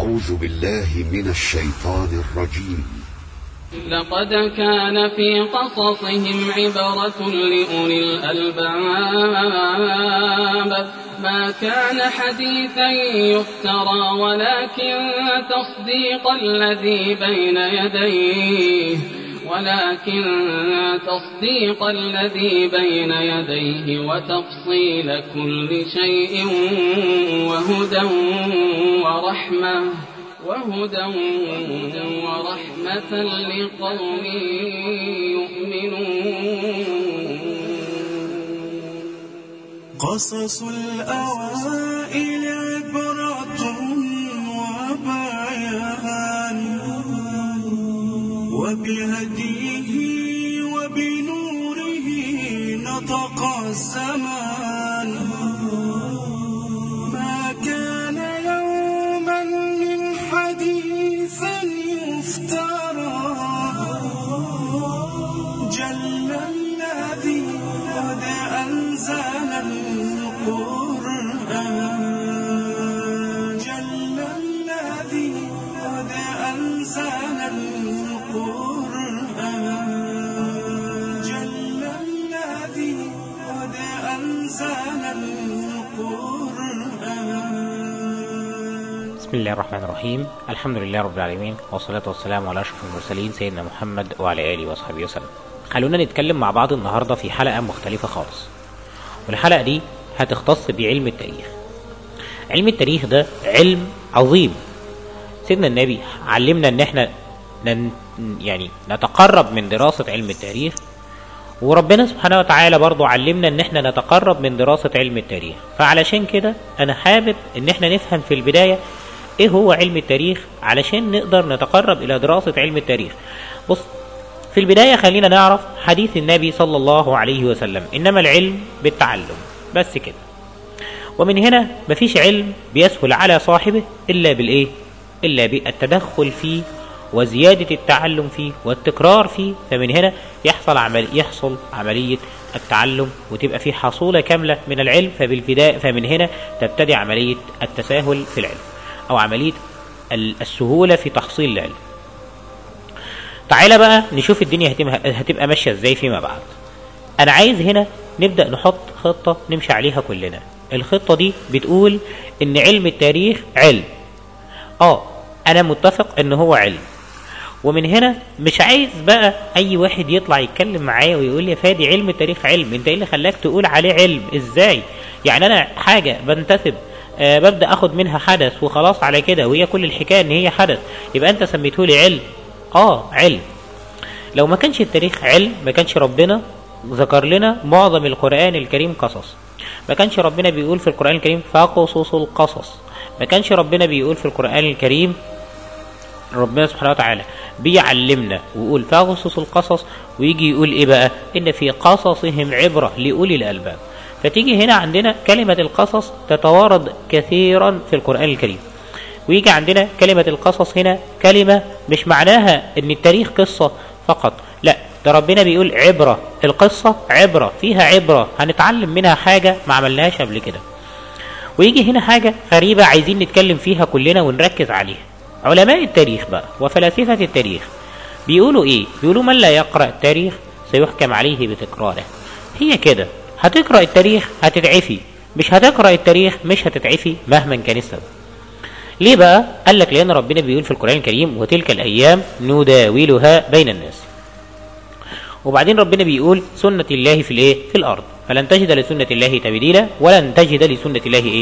أعوذ بالله من الشيطان الرجيم لقد كان في قصصهم عبرة لأولي الألباب ما كان حديثا يفترى ولكن تصديق الذي بين يديه ولكن تصديق الذي بين يديه وتفصيل كل شيء وهدى ورحمة وهدى ورحمة لقوم يؤمنون قصص الأوائل عبرة وبيان وبهديه وبنوره نطق الزمان ما كان يوما من حديث يفترى جل الذي قد أنزل القرآن جل الذي قد أنزل القرآن جل الذي قد أنزل القرآن بسم الله الرحمن الرحيم الحمد لله رب العالمين والصلاة والسلام على أشرف المرسلين سيدنا محمد وعلى آله وصحبه وسلم خلونا نتكلم مع بعض النهاردة في حلقة مختلفة خالص والحلقة دي هتختص بعلم التاريخ علم التاريخ ده علم عظيم سيدنا النبي علمنا ان احنا نن يعني نتقرب من دراسة علم التاريخ وربنا سبحانه وتعالى برضو علمنا ان احنا نتقرب من دراسة علم التاريخ فعلشان كده انا حابب ان احنا نفهم في البداية ايه هو علم التاريخ علشان نقدر نتقرب الى دراسة علم التاريخ بص في البداية خلينا نعرف حديث النبي صلى الله عليه وسلم إنما العلم بالتعلم بس كده ومن هنا مفيش علم بيسهل على صاحبه إلا بالإيه إلا بالتدخل فيه وزيادة التعلم فيه والتكرار فيه فمن هنا يحصل عمل يحصل عملية التعلم وتبقى في حصولة كاملة من العلم فبالبداية فمن هنا تبتدي عملية التساهل في العلم أو عملية السهولة في تحصيل العلم تعالى بقى نشوف الدنيا هتبقى ماشية ازاي فيما بعد انا عايز هنا نبدأ نحط خطة نمشي عليها كلنا الخطة دي بتقول ان علم التاريخ علم اه انا متفق ان هو علم ومن هنا مش عايز بقى اي واحد يطلع يتكلم معايا ويقول لي يا فادي علم التاريخ علم انت ايه اللي خلاك تقول عليه علم ازاي يعني انا حاجة بنتسب أه ببدأ اخد منها حدث وخلاص على كده وهي كل الحكاية ان هي حدث يبقى انت سميته لي علم اه علم لو ما كانش التاريخ علم ما كانش ربنا ذكر لنا معظم القرآن الكريم قصص ما كانش ربنا بيقول في القرآن الكريم فقصص القصص ما كانش ربنا بيقول في القرآن الكريم ربنا سبحانه وتعالى بيعلمنا ويقول فقصص القصص ويجي يقول ايه بقى ان في قصصهم عبرة لأولي الألباب فتيجي هنا عندنا كلمة القصص تتوارد كثيرا في القرآن الكريم ويجي عندنا كلمة القصص هنا كلمة مش معناها ان التاريخ قصة فقط لا ده ربنا بيقول عبرة القصة عبرة فيها عبرة هنتعلم منها حاجة ما عملناهاش قبل كده ويجي هنا حاجة غريبة عايزين نتكلم فيها كلنا ونركز عليها علماء التاريخ بقى وفلاسفة التاريخ بيقولوا ايه بيقولوا من لا يقرأ التاريخ سيحكم عليه بتكراره هي كده هتقرأ التاريخ هتتعفي مش هتقرأ التاريخ مش هتتعفي مهما كان السبب ليه بقى قال لك لان ربنا بيقول في القرآن الكريم وتلك الايام نداولها بين الناس وبعدين ربنا بيقول سنة الله في الايه في الارض فلن تجد لسنة الله تبديلا ولن تجد لسنة الله ايه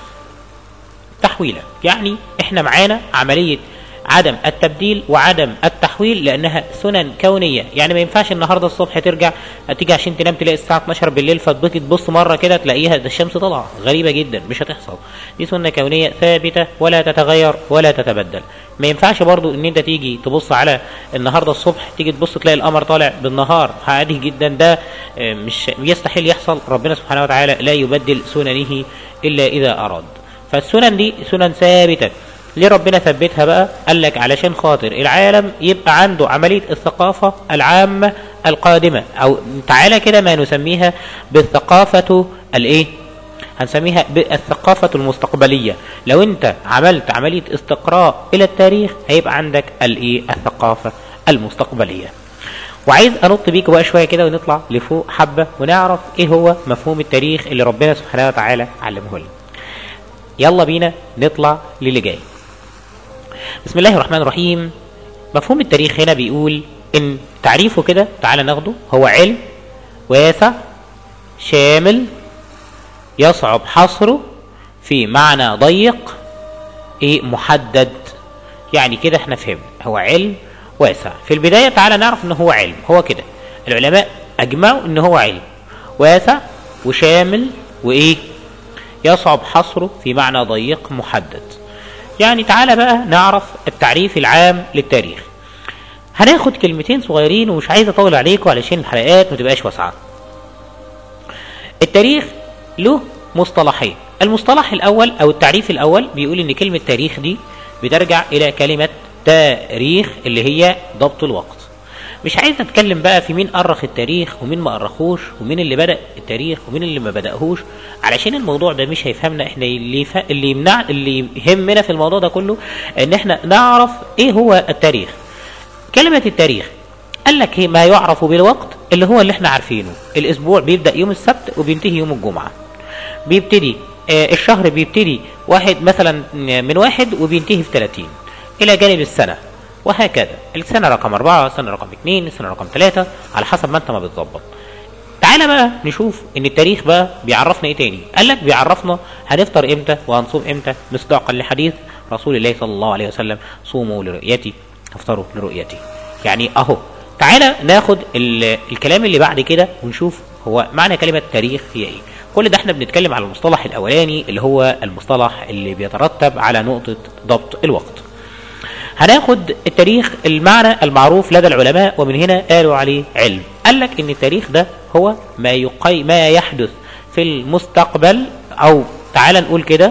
تحويلا يعني احنا معانا عملية عدم التبديل وعدم التحويل لانها سنن كونيه يعني ما ينفعش النهارده الصبح ترجع تيجي عشان تنام تلاقي الساعه 12 بالليل فتبكي تبص مره كده تلاقيها ده الشمس طالعه غريبه جدا مش هتحصل دي سنه كونيه ثابته ولا تتغير ولا تتبدل ما ينفعش برضو ان انت تيجي تبص على النهارده الصبح تيجي تبص تلاقي القمر طالع بالنهار عادي جدا ده مش يستحيل يحصل ربنا سبحانه وتعالى لا يبدل سننه الا اذا اراد فالسنن دي سنن ثابته ليه ربنا ثبتها بقى قال لك علشان خاطر العالم يبقى عنده عملية الثقافة العامة القادمة او تعالى كده ما نسميها بالثقافة الايه هنسميها بالثقافة المستقبلية لو انت عملت عملية استقراء الى التاريخ هيبقى عندك الايه الثقافة المستقبلية وعايز انط بيك بقى شويه كده ونطلع لفوق حبه ونعرف ايه هو مفهوم التاريخ اللي ربنا سبحانه وتعالى علمه لنا. يلا بينا نطلع للي جاي. بسم الله الرحمن الرحيم مفهوم التاريخ هنا بيقول ان تعريفه كده تعالى ناخده هو علم واسع شامل يصعب حصره في معنى ضيق ايه محدد يعني كده احنا فهمنا هو علم واسع في البداية تعالى نعرف ان هو علم هو كده العلماء اجمعوا ان هو علم واسع وشامل وايه يصعب حصره في معنى ضيق محدد يعني تعالى بقى نعرف التعريف العام للتاريخ هناخد كلمتين صغيرين ومش عايز اطول عليكم علشان الحلقات ما تبقاش واسعه التاريخ له مصطلحين المصطلح الاول او التعريف الاول بيقول ان كلمه تاريخ دي بترجع الى كلمه تاريخ اللي هي ضبط الوقت مش عايز اتكلم بقى في مين أرخ التاريخ ومين ما أرخوش ومين اللي بدأ التاريخ ومين اللي ما بدأهوش علشان الموضوع ده مش هيفهمنا احنا اللي ف... اللي يمنع اللي يهمنا في الموضوع ده كله ان احنا نعرف ايه هو التاريخ كلمة التاريخ قال لك ما يعرف بالوقت اللي هو اللي احنا عارفينه الاسبوع بيبدأ يوم السبت وبينتهي يوم الجمعة بيبتدي آه الشهر بيبتدي واحد مثلا من واحد وبينتهي في 30 الى جانب السنة وهكذا السنة رقم أربعة السنة رقم اثنين السنة رقم ثلاثة على حسب ما انت ما بتظبط تعالى بقى نشوف ان التاريخ بقى بيعرفنا ايه تاني قال لك بيعرفنا هنفطر امتى وهنصوم امتى مصداقا لحديث رسول الله صلى الله عليه وسلم صوموا لرؤيتي افطروا لرؤيتي يعني اهو تعالى ناخد الكلام اللي بعد كده ونشوف هو معنى كلمة تاريخ هي ايه كل ده احنا بنتكلم على المصطلح الاولاني اللي هو المصطلح اللي بيترتب على نقطة ضبط الوقت هناخد التاريخ المعنى المعروف لدى العلماء ومن هنا قالوا عليه علم قال لك ان التاريخ ده هو ما يقي ما يحدث في المستقبل او تعال نقول كده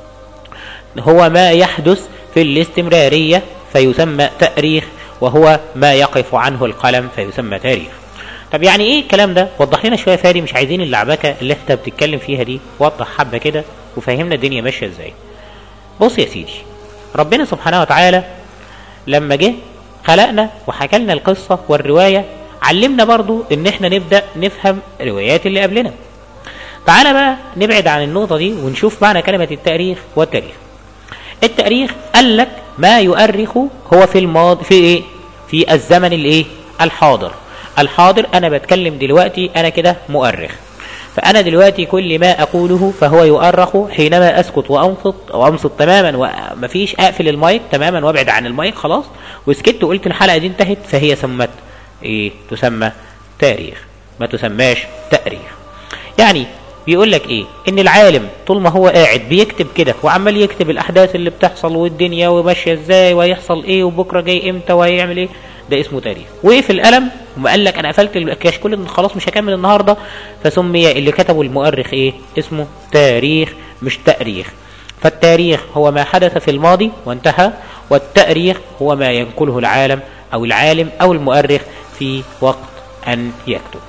هو ما يحدث في الاستمرارية فيسمى تاريخ وهو ما يقف عنه القلم فيسمى تاريخ طب يعني ايه الكلام ده وضح لنا شويه فادي مش عايزين اللعبكه اللي انت بتتكلم فيها دي وضح حبه كده وفهمنا الدنيا ماشيه ازاي بص يا سيدي ربنا سبحانه وتعالى لما جه خلقنا وحكى لنا القصة والرواية علمنا برضو ان احنا نبدأ نفهم الروايات اللي قبلنا تعالى بقى نبعد عن النقطة دي ونشوف معنى كلمة التاريخ والتاريخ التاريخ قال لك ما يؤرخ هو في الماضي في ايه في الزمن الايه الحاضر الحاضر انا بتكلم دلوقتي انا كده مؤرخ فأنا دلوقتي كل ما أقوله فهو يؤرخ حينما أسكت وأنصت أو أنصت تماما ومفيش أقفل المايك تماما وأبعد عن المايك خلاص وسكت وقلت الحلقة دي انتهت فهي سمت إيه تسمى تاريخ ما تسماش تأريخ يعني بيقول لك ايه ان العالم طول ما هو قاعد بيكتب كده وعمال يكتب الاحداث اللي بتحصل والدنيا وماشيه ازاي وهيحصل ايه وبكره جاي امتى وهيعمل ايه ده اسمه تاريخ وقف القلم وما قال لك انا قفلت الكشكول خلاص مش هكمل النهارده فسمي اللي كتبه المؤرخ ايه اسمه تاريخ مش تاريخ فالتاريخ هو ما حدث في الماضي وانتهى والتاريخ هو ما ينقله العالم او العالم او المؤرخ في وقت ان يكتب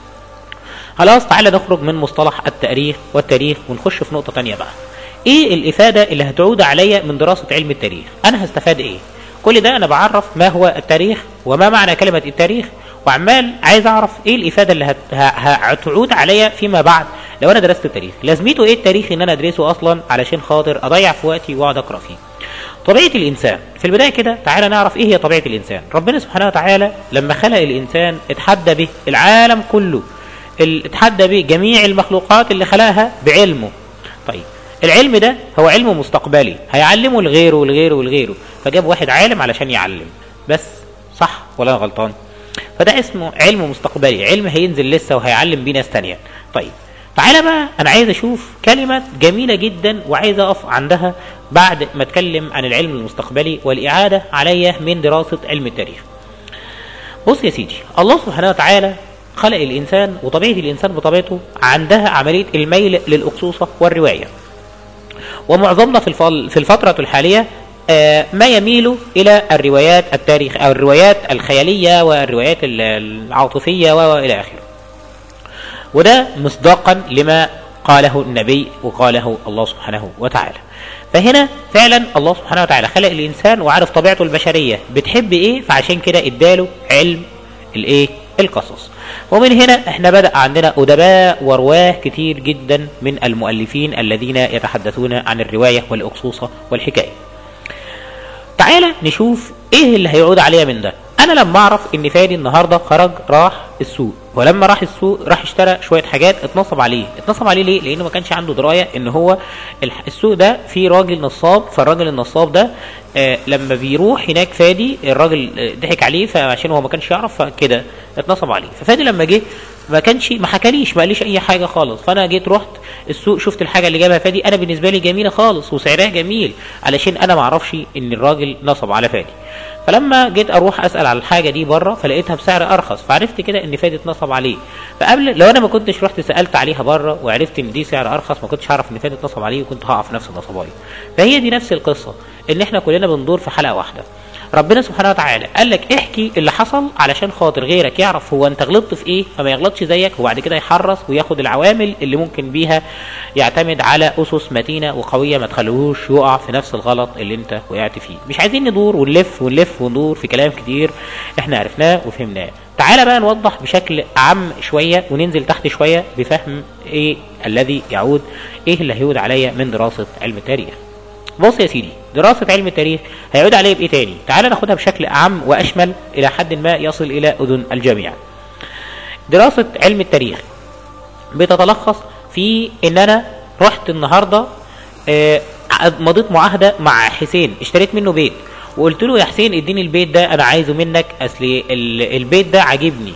خلاص تعالى نخرج من مصطلح التاريخ والتاريخ ونخش في نقطه تانية بقى ايه الافاده اللي هتعود عليا من دراسه علم التاريخ انا هستفاد ايه كل ده انا بعرف ما هو التاريخ وما معنى كلمة التاريخ وعمال عايز اعرف ايه الافادة اللي هتعود عليا فيما بعد لو انا درست التاريخ لازمته ايه التاريخ ان انا ادرسه اصلا علشان خاطر اضيع في وقتي واقعد اقرا فيه طبيعة الانسان في البداية كده تعالى نعرف ايه هي طبيعة الانسان ربنا سبحانه وتعالى لما خلق الانسان اتحدى به العالم كله اتحدى به جميع المخلوقات اللي خلقها بعلمه طيب العلم ده هو علم مستقبلي هيعلمه لغيره ولغيره ولغيره فجاب واحد عالم علشان يعلم بس صح ولا انا غلطان فده اسمه علم مستقبلي علم هينزل لسه وهيعلم بيه ناس تانية طيب تعالى بقى انا عايز اشوف كلمة جميلة جدا وعايز اقف عندها بعد ما اتكلم عن العلم المستقبلي والاعادة عليا من دراسة علم التاريخ بص يا سيدي الله سبحانه وتعالى خلق الانسان وطبيعة الانسان بطبيعته عندها عملية الميل للاقصوصة والرواية ومعظمنا في في الفترة الحالية ما يميل إلى الروايات التاريخ أو الروايات الخيالية والروايات العاطفية وإلى آخره وده مصداقا لما قاله النبي وقاله الله سبحانه وتعالى فهنا فعلا الله سبحانه وتعالى خلق الانسان وعارف طبيعته البشريه بتحب ايه فعشان كده اداله علم الايه القصص ومن هنا احنا بدا عندنا ادباء ورواه كتير جدا من المؤلفين الذين يتحدثون عن الروايه والاقصوصه والحكايه تعالى نشوف ايه اللي هيعود عليا من ده انا لما اعرف ان فادي النهارده خرج راح السوق ولما راح السوق راح اشترى شويه حاجات اتنصب عليه اتنصب عليه ليه لانه ما كانش عنده درايه ان هو الح- السوق ده فيه راجل نصاب فالراجل النصاب ده آه لما بيروح هناك فادي الراجل آه، ضحك عليه فعشان هو ما كانش يعرف فكده اتنصب عليه ففادي لما جه ما كانش ما حكاليش ما قاليش اي حاجه خالص فانا جيت رحت السوق شفت الحاجه اللي جابها فادي انا بالنسبه لي جميله خالص وسعرها جميل علشان انا ما اعرفش ان الراجل نصب على فادي فلما جيت اروح اسال على الحاجه دي بره فلقيتها بسعر ارخص فعرفت كده ان فادي اتنصب عليه فقبل لو انا ما كنتش رحت سالت عليها بره وعرفت ان دي سعر ارخص ما كنتش هعرف ان فادي اتنصب عليه وكنت هقع في نفس النصبايه فهي دي نفس القصه ان احنا كلنا بندور في حلقه واحده ربنا سبحانه وتعالى قال لك احكي اللي حصل علشان خاطر غيرك يعرف هو انت غلطت في ايه فما يغلطش زيك وبعد كده يحرص وياخد العوامل اللي ممكن بيها يعتمد على اسس متينه وقويه ما تخليهوش يقع في نفس الغلط اللي انت وقعت فيه مش عايزين ندور ونلف ونلف وندور في كلام كتير احنا عرفناه وفهمناه تعالى بقى نوضح بشكل عام شويه وننزل تحت شويه بفهم ايه الذي يعود ايه اللي هيعود عليا من دراسه علم التاريخ بص يا سيدي دراسة علم التاريخ هيعود عليه بإيه تاني؟ تعال ناخدها بشكل أعم وأشمل إلى حد ما يصل إلى أذن الجميع. دراسة علم التاريخ بتتلخص في إن أنا رحت النهاردة آه، مضيت معاهدة مع حسين اشتريت منه بيت وقلت له يا حسين اديني البيت ده أنا عايزه منك أصل ال- البيت ده عاجبني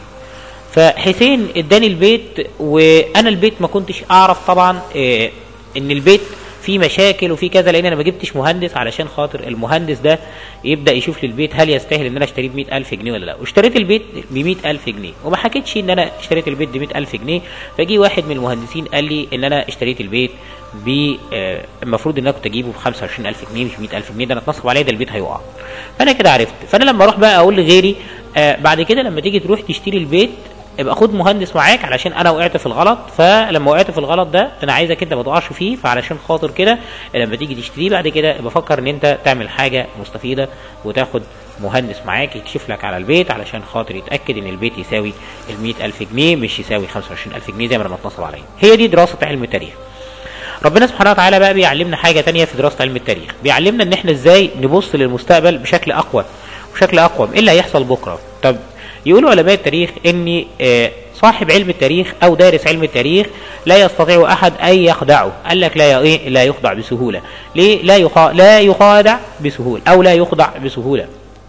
فحسين اداني البيت وانا البيت ما كنتش اعرف طبعا آه، ان البيت فيه مشاكل وفيه كذا لان انا ما جبتش مهندس علشان خاطر المهندس ده يبدا يشوف لي البيت هل يستاهل ان انا اشتريه ب 100000 جنيه ولا لا واشتريت البيت ب 100000 جنيه وما حكيتش ان انا اشتريت البيت ب 100000 جنيه فجي واحد من المهندسين قال لي ان انا اشتريت البيت ب آه، المفروض ان انا كنت اجيبه ب 25000 جنيه مش 100000 جنيه ده انا اتنصب عليا ده البيت هيقع فانا كده عرفت فانا لما اروح بقى اقول لغيري آه، بعد كده لما تيجي تروح تشتري البيت يبقى خد مهندس معاك علشان انا وقعت في الغلط فلما وقعت في الغلط ده انا عايزك انت ما تقعش فيه فعلشان خاطر كده لما تيجي تشتريه بعد كده بفكر ان انت تعمل حاجه مستفيده وتاخد مهندس معاك يكشف لك على البيت علشان خاطر يتاكد ان البيت يساوي ال ألف جنيه مش يساوي 25000 جنيه زي ما انا متنصب عليا هي دي دراسه علم التاريخ ربنا سبحانه وتعالى بقى بيعلمنا حاجه تانية في دراسه علم التاريخ بيعلمنا ان احنا ازاي نبص للمستقبل بشكل اقوى بشكل اقوى ايه اللي هيحصل بكره طب يقولوا علماء التاريخ ان آه، صاحب علم التاريخ او دارس علم التاريخ لا يستطيع احد ان يخدعه قال لك لا ي- ايه لا يخدع بسهوله ليه لا يخا... لا يخادع بسهوله او لا يخدع بسهوله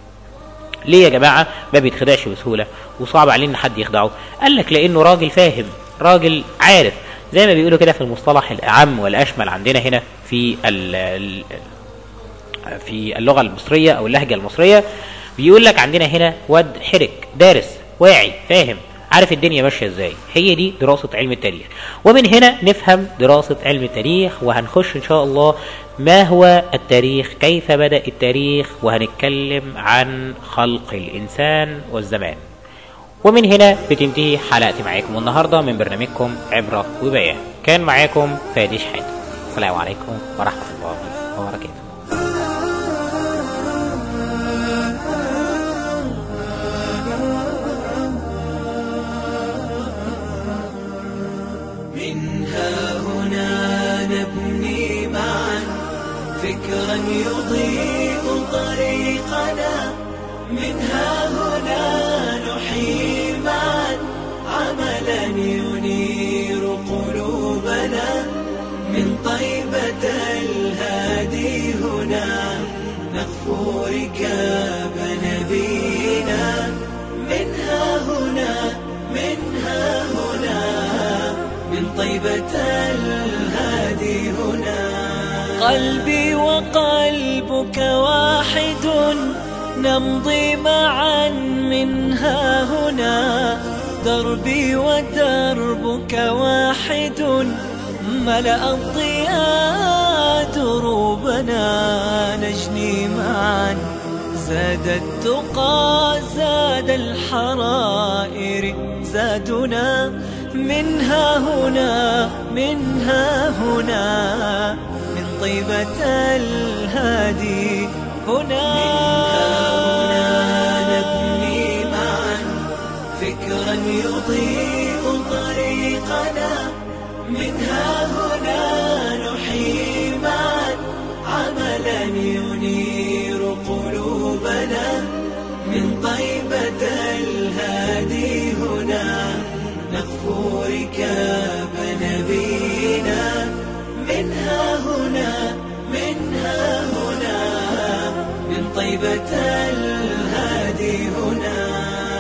ليه يا جماعه ما بيتخدعش بسهوله وصعب عليه ان حد يخدعه قال لك لانه راجل فاهم راجل عارف زي ما بيقولوا كده في المصطلح الاعم والاشمل عندنا هنا في ال ال في اللغه المصريه او اللهجه المصريه بيقول لك عندنا هنا واد حرك دارس واعي فاهم عارف الدنيا ماشيه ازاي هي دي دراسه علم التاريخ ومن هنا نفهم دراسه علم التاريخ وهنخش ان شاء الله ما هو التاريخ كيف بدا التاريخ وهنتكلم عن خلق الانسان والزمان ومن هنا بتنتهي حلقتي معاكم النهارده من برنامجكم عبره وبيان كان معاكم فادي شحاته السلام عليكم ورحمه الله وبركاته منها هنا نبني معا فكرا يضيء طريقنا منها هنا نحيي معا عملا ينير قلوبنا من طيبة الهادي هنا نغفو ركاب نبينا منها هنا منها هنا من طيبة الهادي هنا قلبي وقلبك واحد نمضي معا منها هنا دربي ودربك واحد ملأ الضياء دروبنا نجني معا زاد التقى زاد الحرائر زادنا منها هنا منها هنا من طيبة الهادي هنا هنا نبني معا فكرا يضيء طريقنا منها هنا نحيي معا عملا ينير قلوبنا من طيبة الهادي هنا نغفو ركاب نبينا منها هنا منها هنا من طيبة الهادي هنا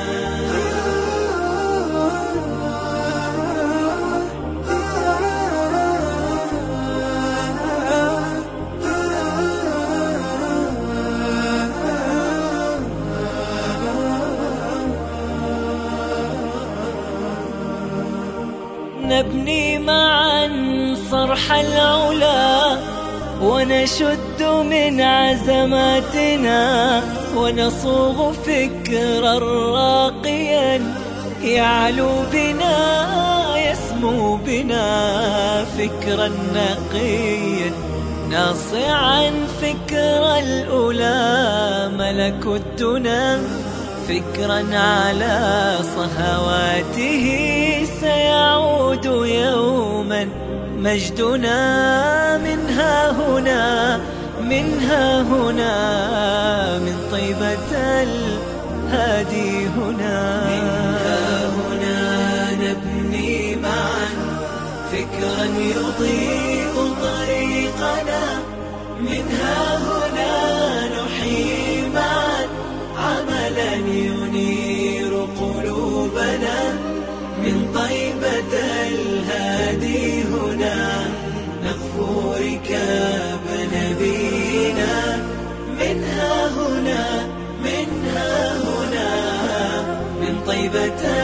نبني معا صرح العلا ونشد من عزماتنا ونصوغ فكرا راقيا يعلو بنا يسمو بنا فكرا نقيا ناصعا فكر الأولى ملك الدنا فكرا على صهواته سيعود يوما مجدنا منها هنا منها هنا من طيبة الهادي هنا منها هنا نبني معا فكرا يضيء طريقنا منها هنا نحيي معا عملا ينير قلوبنا من طيبة الهادي هنا نغفو ركاب نبينا منها هنا منها هنا من طيبة